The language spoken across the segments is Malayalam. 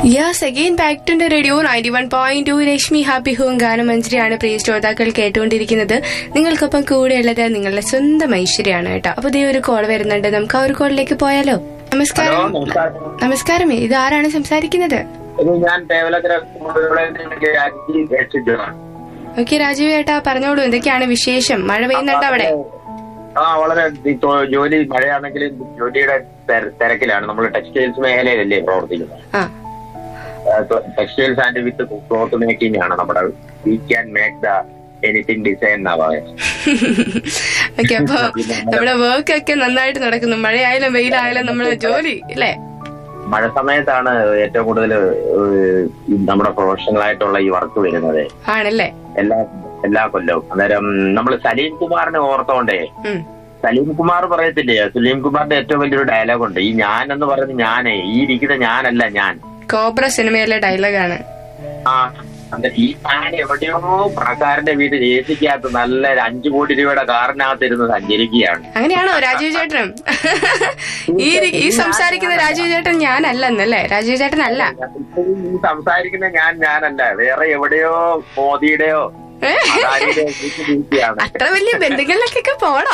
Yes again back to radio ninety one point two Rashmi happy home ഗാനമഞ്ജരിയാണ് പ്രിയ ശ്രോതാക്കൾ കേട്ടുകൊണ്ടിരിക്കുന്നത് നിങ്ങൾക്കൊപ്പം കൂടെയുള്ളത് നിങ്ങളുടെ സ്വന്തം ഐശ്വര്യാണ് കേട്ടോ അപ്പൊ ഇതേ ഒരു കോൾ വരുന്നുണ്ട് നമുക്ക് ആ ഒരു കോളിലേക്ക് പോയാലോ ഹലോ നമസ്കാരം നമസ്കാരം നമസ്കാരം ഇത് ആരാണ് സംസാരിക്കുന്നത് ഇത് ഞാൻ തേവലക്കര രക്ഷിച്ചതാണ് ഓക്കെ രാജീവ് ഏട്ടാ പറഞ്ഞോളൂ എന്തൊക്കെയാണ് വിശേഷം മഴ പെയ്യുന്നുണ്ടോ അവിടെ ആ വളരെ ഈ തൊ- ജോലി മഴയാണെങ്കിലും ജോലിയുടെ തെര- തിരക്കിലാണ് നമ്മൾ ടെക്സ്റ്റൈൽസ് മേഖലയിലല്ലേ പ്രവർത്തിക്കുന്നത് ആ textiles and with cloth making ആണ് നമ്മുടെ we can make the anything design എന്നാ പറയുന്നത് ഓക്കെ അപ്പൊ നമ്മുടെ വർക്ക് ഒക്കെ നന്നായിട്ട് നടക്കുന്നു മഴയായാലും വെയിലായാലും നമ്മള് ജോലി അല്ലേ മഴ സമയത്താണ് ഏറ്റവും കൂടുതൽ നമ്മുടെ പ്രൊഫഷണൽ ആയിട്ടുള്ള ഈ വർക്ക് വരുന്നത് ആണല്ലേ എല്ലാ എല്ലാ കൊല്ലവും അന്നേരം നമ്മൾ സലീം കുമാറിനെ ഓർത്തോണ്ടേ ഉം സലീം കുമാർ പറയത്തില്ലേ സലീം കുമാറിന്റെ ഏറ്റവും വലിയൊരു ഡയലോഗ് ഉണ്ട് ഈ ഞാൻ എന്ന് പറയുന്നത് ഞാനേ ഈ ഇരിക്കുന്ന ഞാനല്ല ഞാൻ കോബ്ര സിനിമയിലെ ഡയലോഗാണ് ആ അന്നേരം ഈ ഞാൻ എവിടെയോ പണക്കാരന്റെ വീട്ടിൽ ഏസിക്കകത്ത് നല്ല ഒരു അഞ്ചു കോടി രൂപയുടെ കാറിനകത്ത് ഇരുന്ന് സഞ്ചരിക്കുകയാണ് അങ്ങനെയാണോ രാജീവ് ചേട്ടനും ഈ ഈ സംസാരിക്കുന്ന രാജീവ് ചേട്ടൻ ഞാനല്ലെന്നല്ലേ രാജീവ് ചേട്ടൻ അല്ല ഈ സംസാരിക്കുന്ന ഞാൻ ഞാനല്ല വേറെ എവിടെയോ മോദിയുടെയോ അദാനിയുടെയോ വീട്ടിൽ ഇരിക്കുകയാണ് അത്ര വലിയ ബന്ധുക്കളിലേക്കൊക്കെ പോണോ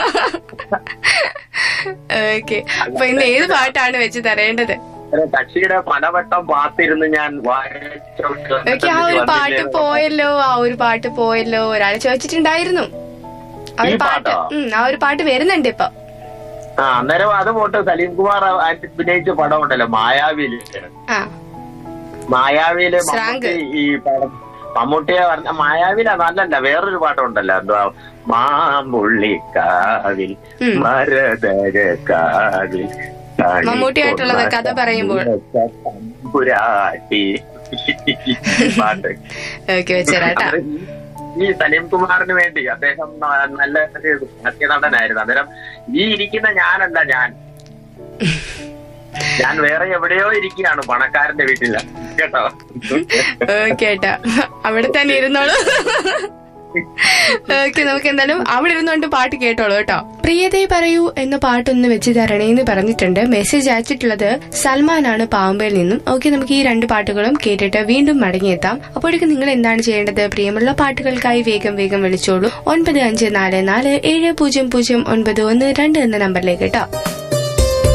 ഓക്കെ അപ്പൊ ഇന്ന് ഏത് പാട്ടാണ് വെച്ച് തരേണ്ടത് അന്നേരം കക്ഷിയുടെ പലവട്ടം പാത്തിരുന്ന് ഞാൻ ഓക്കെ ആ ഒരു പാട്ട് പോയല്ലോ ആ ഒരു പാട്ട് പോയല്ലോ ഒരാൾ ചോദിച്ചിട്ടുണ്ടായിരുന്നു ആ ഒരു ഈ പാട്ട് പാട്ടോ? ഉം ആ ഒരു പാട്ട് വരുന്നുണ്ട് ഇപ്പൊ ആ അന്നേരം അത് പോട്ട് സലീം കുമാർ അഭിനയിച്ച പടം ഉണ്ടല്ലോ മായാവിയില് ആ മായാവിയില് ശ്രാങ്ക്. മമ്മൂട്ടി ഈ പടം മമ്മൂട്ടിയെ പറഞ്ഞ മായാവില നല്ലല്ല വേറൊരു പാട്ടുണ്ടല്ലോ എന്തുവാ മാമ്പുള്ളിക്കാവിൽ ഉം. മരതരക്കാവിൽ മമ്മൂട്ടിയായിട്ടുള്ളത് കഥ പറയുമ്പോൾ. പുരാട്ടി പാട്ട് ഓക്കെ വെച്ചേരാട്ടാ അത് ഈ- ഈ സലീം കുമാറിന് വേണ്ടി അദ്ദേഹം ന- നല്ല ഒരു നടനായിരുന്നു അന്നേരം ഈ ഇരിക്കുന്ന ഞാനല്ല ഞാൻ ഞാൻ വേറെ എവിടെയോ ഇരിക്കുകയാണ് പണക്കാരന്റെ വീട്ടില കേട്ടോ ഓക്കെ ഏട്ടാ അവിടെ തന്നെ ഇരുന്നോളൂ ഓക്കെ നമുക്ക് എന്തായാലും അവിടെ ഇരുന്നോണ്ട് പാട്ട് കേട്ടോളൂ കേട്ടോ പ്രിയതേ പറയൂ എന്ന പാട്ടൊന്ന് വെച്ച് തരണേന്ന് പറഞ്ഞിട്ടുണ്ട് മെസ്സേജ് അയച്ചിട്ടുള്ളത് സൽമാനാണ് പാമ്പയിൽ നിന്നും ഓക്കെ നമുക്ക് ഈ രണ്ട് പാട്ടുകളും കേട്ടിട്ട് വീണ്ടും മടങ്ങിയെത്താം അപ്പോഴേക്കും നിങ്ങൾ എന്താണ് ചെയ്യേണ്ടത് പ്രിയമുള്ള പാട്ടുകൾക്കായി വേഗം വേഗം വിളിച്ചോളൂ ഒൻപത് അഞ്ച് നാല് നാല് ഏഴ് പൂജ്യം പൂജ്യം ഒൻപത് ഒന്ന് രണ്ട് എന്ന നമ്പറിലേക്ക് കേട്ടോ